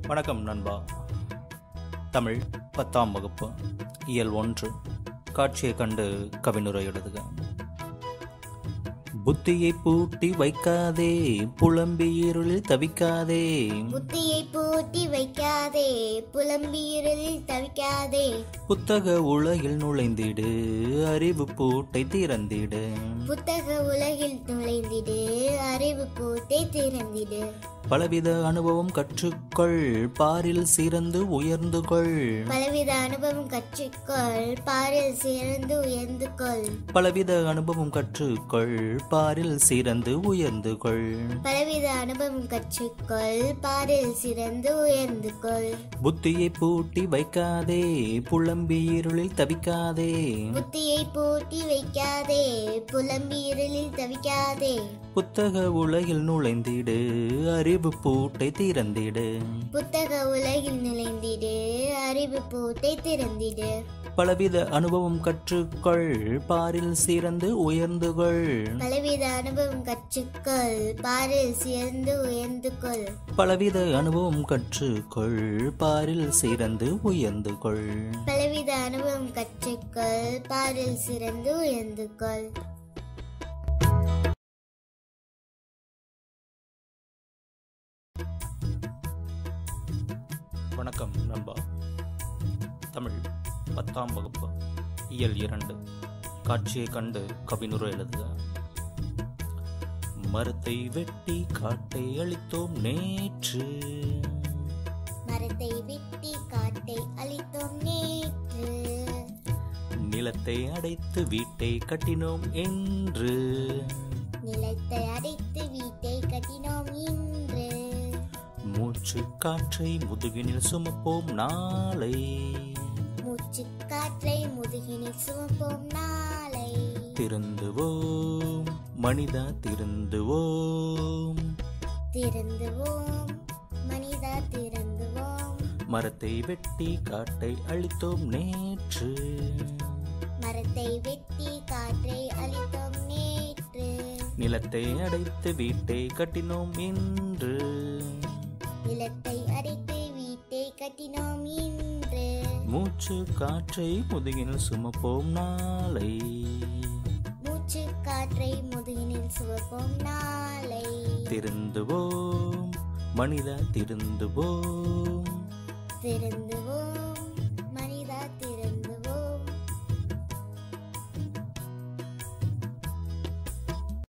வணக்கம் நண்பா தமிழ் பத்தாம் வகுப்பு இயல் ஒன்று காட்சியை கண்டு கவினுரை எழுதுக புத்தியை பூட்டி வைக்காதே புலம்பி இருளில் தவிக்காதே புத்தியை பூட்டி வைக்காதே புலம்பீரலில் தவிக்காதே புத்தக உலகில் நுழைந்திடு அறிவு பூட்டை திறந்திடு புத்தக உலகில் நுழைந்திடு அறிவு பூட்டை திறந்திடு பலவித அனுபவம் கற்றுக்கொள் பாரில் சிறந்து உயர்ந்து கொள் பலவித அனுபவம் கற்றுக்கொள் பாரில் சிறந்து உயர்ந்து கொள் பலவித அனுபவம் கற்றுக்கொள் பாரில் சிறந்து உயர்ந்து கொள் பலவித அனுபவம் கற்றுக்கொள் பாரில் சிறந்து உயர்ந்து கொள் புத்தியை பூட்டி வைக்காதே புலம்பி இருளில் தவிக்காதே புத்தியை பூட்டி வைக்காதே புலம்பீரலில் தவிக்காதே புத்தக உலகில் நுழைந்திடு அறிவு பூட்டை திறந்திடு புத்தக உலகில் நுழைந்திடு அறிவு பூட்டை திறந்திடு பலவித அனுபவம் கற்றுக்கொள் பாரில் சிறந்து உயர்ந்து கொள் பலவித அனுபவம் கற்றுக்கொள் பாரில் சிறந்து உயர்ந்து கொள் பலவித அனுபவம் கற்றுக்கொள் பாரில் சிறந்து உயர்ந்து கொள் பலவித அனுபவம் கற்றுக்கொள் பாரில் சிறந்து உயர்ந்து கொள் வணக்கம் நண்பா தமிழ் பத்தாம் வகுப்பு இயல் இரண்டு காட்சியை கண்டு கவினுரை எழுதுக மரத்தை வெட்டி காட்டை அளித்தோம் நேற்று மரத்தை வெட்டி காட்டை அழித்தோம் நேற்று நிலத்தை அடைத்து வீட்டை கட்டினோம் என்று நிலத்தை அடைத்து வீட்டை கட்டினோம் இன்று மூச்சு காற்றை முதுகினில் சுமப்போம் நாளை மூச்சு காற்றை முதுகினில் சுமப்போம் நாளை திருந்துவோம் மனிதா திருந்துவோம் திருந்துவோம் மனிதா திருந்துவோம் மரத்தை வெட்டி காட்டை அழித்தோம் நேற்று மரத்தை வெட்டி காற்றை அழித்தோம் நேற்று நிலத்தை அடைத்து வீட்டை கட்டினோம் இன்று நிலத்தை அடைத்து வீட்டை கட்டினோம் இன்று மூச்சு காற்றை முதுகினில் சுமப்போம் நாளை மூச்சு காற்றை முதுகினில் சுமப்போம் நாளை திருந்துவோம் மனிதா திருந்துவோம் திருந்துவோம்